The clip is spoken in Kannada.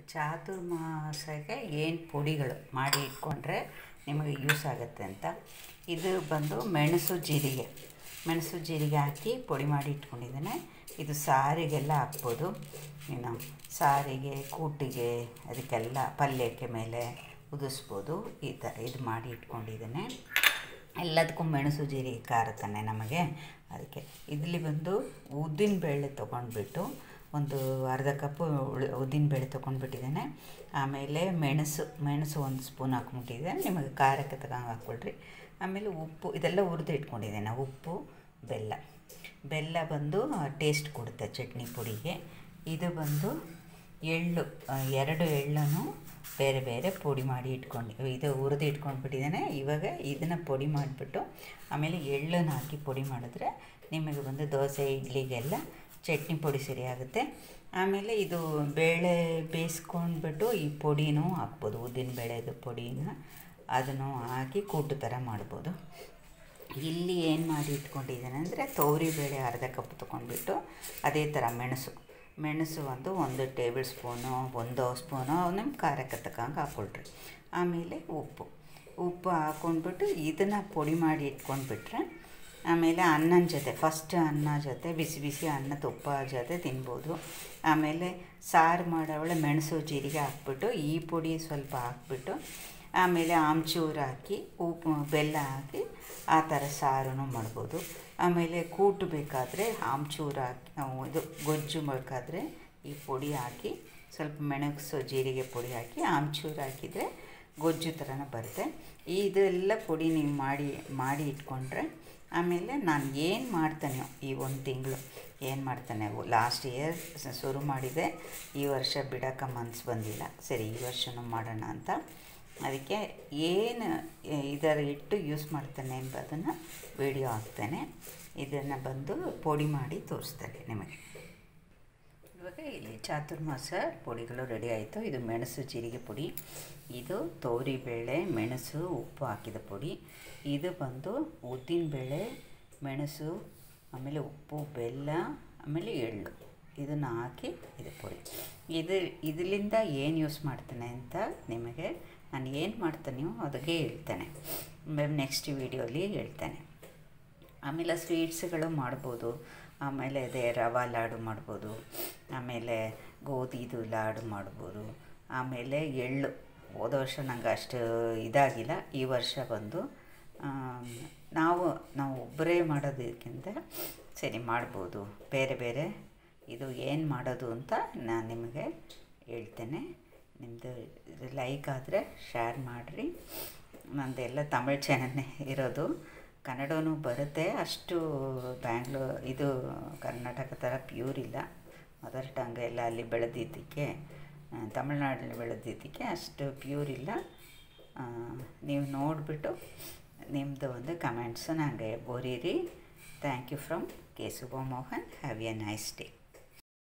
ಚಾತುರ್ಮಾಸಕ್ಕೆ ಏನು ಪುಡಿಗಳು ಮಾಡಿ ಇಟ್ಕೊಂಡ್ರೆ ನಿಮಗೆ ಯೂಸ್ ಆಗುತ್ತೆ ಅಂತ ಇದು ಬಂದು ಮೆಣಸು ಜೀರಿಗೆ ಮೆಣಸು ಜೀರಿಗೆ ಹಾಕಿ ಪುಡಿ ಮಾಡಿ ಇಟ್ಕೊಂಡಿದ್ದೇನೆ ಇದು ಸಾರಿಗೆಲ್ಲ ಹಾಕ್ಬೋದು ಇನ್ನು ಸಾರಿಗೆ ಕೂಟಿಗೆ ಅದಕ್ಕೆಲ್ಲ ಪಲ್ಯಕ್ಕೆ ಮೇಲೆ ಉದಿಸ್ಬೋದು ಈ ಥರ ಇದು ಮಾಡಿ ಇಟ್ಕೊಂಡಿದ್ದೇನೆ ಎಲ್ಲದಕ್ಕೂ ಮೆಣಸು ಜೀರಿಗೆ ಖಾರ ತಾನೆ ನಮಗೆ ಅದಕ್ಕೆ ಇಲ್ಲಿ ಬಂದು ಉದ್ದಿನ ಬೇಳೆ ತೊಗೊಂಡ್ಬಿಟ್ಟು ಒಂದು ಅರ್ಧ ಕಪ್ಪು ಉದ್ದಿನ ಬೇಳೆ ತೊಗೊಂಡ್ಬಿಟ್ಟಿದ್ದೇನೆ ಆಮೇಲೆ ಮೆಣಸು ಮೆಣಸು ಒಂದು ಸ್ಪೂನ್ ಹಾಕ್ಬಿಟ್ಟಿದ್ದೇನೆ ನಿಮಗೆ ಖಾರಕ್ಕೆ ತಗೊಂಡು ಹಾಕ್ಕೊಳ್ರಿ ಆಮೇಲೆ ಉಪ್ಪು ಇದೆಲ್ಲ ಹುರಿದು ಇಟ್ಕೊಂಡಿದ್ದೇನೆ ಉಪ್ಪು ಬೆಲ್ಲ ಬೆಲ್ಲ ಬಂದು ಟೇಸ್ಟ್ ಕೊಡುತ್ತೆ ಚಟ್ನಿ ಪುಡಿಗೆ ಇದು ಬಂದು ಎಳ್ಳು ಎರಡು ಎಳ್ಳನ್ನು ಬೇರೆ ಬೇರೆ ಪುಡಿ ಮಾಡಿ ಇಟ್ಕೊಂಡು ಇದು ಹುರಿದು ಇಟ್ಕೊಂಡ್ಬಿಟ್ಟಿದ್ದೇನೆ ಇವಾಗ ಇದನ್ನು ಪುಡಿ ಮಾಡಿಬಿಟ್ಟು ಆಮೇಲೆ ಎಳ್ಳನ್ನು ಹಾಕಿ ಪುಡಿ ಮಾಡಿದ್ರೆ ನಿಮಗೆ ಬಂದು ದೋಸೆ ಇಡ್ಲಿಗೆಲ್ಲ ಚಟ್ನಿ ಪುಡಿ ಸರಿಯಾಗುತ್ತೆ ಆಮೇಲೆ ಇದು ಬೇಳೆ ಬೇಯಿಸ್ಕೊಂಡ್ಬಿಟ್ಟು ಈ ಪುಡಿನೂ ಹಾಕ್ಬೋದು ಉದ್ದಿನ ಬೇಳೆದು ಪುಡಿನ ಅದನ್ನು ಹಾಕಿ ಕೂಟು ಥರ ಮಾಡ್ಬೋದು ಇಲ್ಲಿ ಏನು ಮಾಡಿ ಇಟ್ಕೊಂಡಿದ್ದೇನೆ ಅಂದರೆ ಬೇಳೆ ಅರ್ಧ ಕಪ್ ತೊಗೊಂಡ್ಬಿಟ್ಟು ಅದೇ ಥರ ಮೆಣಸು ಮೆಣಸು ಒಂದು ಒಂದು ಟೇಬಲ್ ಸ್ಪೂನು ಒಂದು ಸ್ಪೂನು ನಿಮ್ಮ ಖಾರಕ್ಕೆ ತಕ್ಕಂಗೆ ಹಾಕ್ಕೊಳ್ರಿ ಆಮೇಲೆ ಉಪ್ಪು ಉಪ್ಪು ಹಾಕ್ಕೊಂಡ್ಬಿಟ್ಟು ಇದನ್ನು ಪುಡಿ ಮಾಡಿ ಇಟ್ಕೊಂಡ್ಬಿಟ್ರೆ ಆಮೇಲೆ ಅನ್ನನ ಜೊತೆ ಫಸ್ಟ್ ಅನ್ನ ಜೊತೆ ಬಿಸಿ ಬಿಸಿ ಅನ್ನ ತುಪ್ಪ ಜೊತೆ ತಿನ್ಬೋದು ಆಮೇಲೆ ಸಾರು ಮಾಡೋವಳೆ ಮೆಣಸು ಜೀರಿಗೆ ಹಾಕ್ಬಿಟ್ಟು ಈ ಪುಡಿ ಸ್ವಲ್ಪ ಹಾಕ್ಬಿಟ್ಟು ಆಮೇಲೆ ಆಮ್ಚೂರು ಹಾಕಿ ಉಪ್ಪು ಬೆಲ್ಲ ಹಾಕಿ ಆ ಥರ ಸಾರೂ ಮಾಡ್ಬೋದು ಆಮೇಲೆ ಕೂಟು ಬೇಕಾದರೆ ಆಮ್ಚೂರು ಹಾಕಿ ಇದು ಗೊಜ್ಜು ಬೇಕಾದರೆ ಈ ಪುಡಿ ಹಾಕಿ ಸ್ವಲ್ಪ ಮೆಣಸು ಜೀರಿಗೆ ಪುಡಿ ಹಾಕಿ ಆಮ್ಚೂರು ಹಾಕಿದರೆ ಗೊಜ್ಜು ಥರನೇ ಬರುತ್ತೆ ಇದೆಲ್ಲ ಪುಡಿ ನೀವು ಮಾಡಿ ಮಾಡಿ ಇಟ್ಕೊಂಡ್ರೆ ಆಮೇಲೆ ನಾನು ಏನು ಮಾಡ್ತಾನೆ ಈ ಒಂದು ತಿಂಗಳು ಏನು ಮಾಡ್ತಾನೆ ಲಾಸ್ಟ್ ಇಯರ್ ಶುರು ಮಾಡಿದೆ ಈ ವರ್ಷ ಬಿಡೋಕೆ ಮನ್ಸು ಬಂದಿಲ್ಲ ಸರಿ ಈ ವರ್ಷನೂ ಮಾಡೋಣ ಅಂತ ಅದಕ್ಕೆ ಏನು ಇದರ ಇಟ್ಟು ಯೂಸ್ ಮಾಡ್ತಾನೆ ಎಂಬುದನ್ನು ವಿಡಿಯೋ ಹಾಕ್ತೇನೆ ಇದನ್ನು ಬಂದು ಪುಡಿ ಮಾಡಿ ತೋರಿಸ್ತೇನೆ ನಿಮಗೆ ಇವಾಗ ಇಲ್ಲಿ ಚಾತುರ್ಮಾಸ ಪುಡಿಗಳು ರೆಡಿ ಆಯಿತು ಇದು ಮೆಣಸು ಜೀರಿಗೆ ಪುಡಿ ಇದು ಬೇಳೆ ಮೆಣಸು ಉಪ್ಪು ಹಾಕಿದ ಪುಡಿ ಇದು ಬಂದು ಉದ್ದಿನಬೇಳೆ ಮೆಣಸು ಆಮೇಲೆ ಉಪ್ಪು ಬೆಲ್ಲ ಆಮೇಲೆ ಎಳ್ಳು ಇದನ್ನು ಹಾಕಿ ಇದು ಪುಡಿ ಇದು ಇದರಿಂದ ಏನು ಯೂಸ್ ಮಾಡ್ತೇನೆ ಅಂತ ನಿಮಗೆ ನಾನು ಏನು ಮಾಡ್ತಾನೆಯೋ ಅದಕ್ಕೆ ಹೇಳ್ತೇನೆ ಮ್ಯಾಮ್ ನೆಕ್ಸ್ಟ್ ವೀಡಿಯೋಲಿ ಹೇಳ್ತೇನೆ ಆಮೇಲೆ ಸ್ವೀಟ್ಸ್ಗಳು ಮಾಡ್ಬೋದು ಆಮೇಲೆ ಅದೇ ರವಾ ಲಾಡು ಮಾಡ್ಬೋದು ಆಮೇಲೆ ಗೋಧಿದು ಲಾಡು ಮಾಡ್ಬೋದು ಆಮೇಲೆ ಎಳ್ಳು ಹೋದ ವರ್ಷ ನಂಗೆ ಅಷ್ಟು ಇದಾಗಿಲ್ಲ ಈ ವರ್ಷ ಬಂದು ನಾವು ನಾವು ಒಬ್ಬರೇ ಮಾಡೋದಕ್ಕಿಂತ ಸರಿ ಮಾಡ್ಬೋದು ಬೇರೆ ಬೇರೆ ಇದು ಏನು ಮಾಡೋದು ಅಂತ ನಾನು ನಿಮಗೆ ಹೇಳ್ತೇನೆ ನಿಮ್ಮದು ಲೈಕ್ ಆದರೆ ಶೇರ್ ಮಾಡಿರಿ ನಂದೆಲ್ಲ ತಮಿಳ್ ಚಾನಲ್ನೇ ಇರೋದು ಕನ್ನಡವೂ ಬರುತ್ತೆ ಅಷ್ಟು ಬ್ಯಾಂಗ್ಳೂ ಇದು ಕರ್ನಾಟಕ ಥರ ಪ್ಯೂರ್ ಇಲ್ಲ ಮದರ್ ಟಂಗ್ ಎಲ್ಲ ಅಲ್ಲಿ ಬೆಳೆದಿದ್ದಕ್ಕೆ ತಮಿಳ್ನಾಡಲ್ಲಿ ಬೆಳೆದಿದ್ದಕ್ಕೆ ಅಷ್ಟು ಪ್ಯೂರ್ ಇಲ್ಲ ನೀವು ನೋಡಿಬಿಟ್ಟು ನಿಮ್ಮದು ಒಂದು ಕಮೆಂಟ್ಸು ನನಗೆ ಬರೀರಿ thank you from K Subba Mohan have a nice day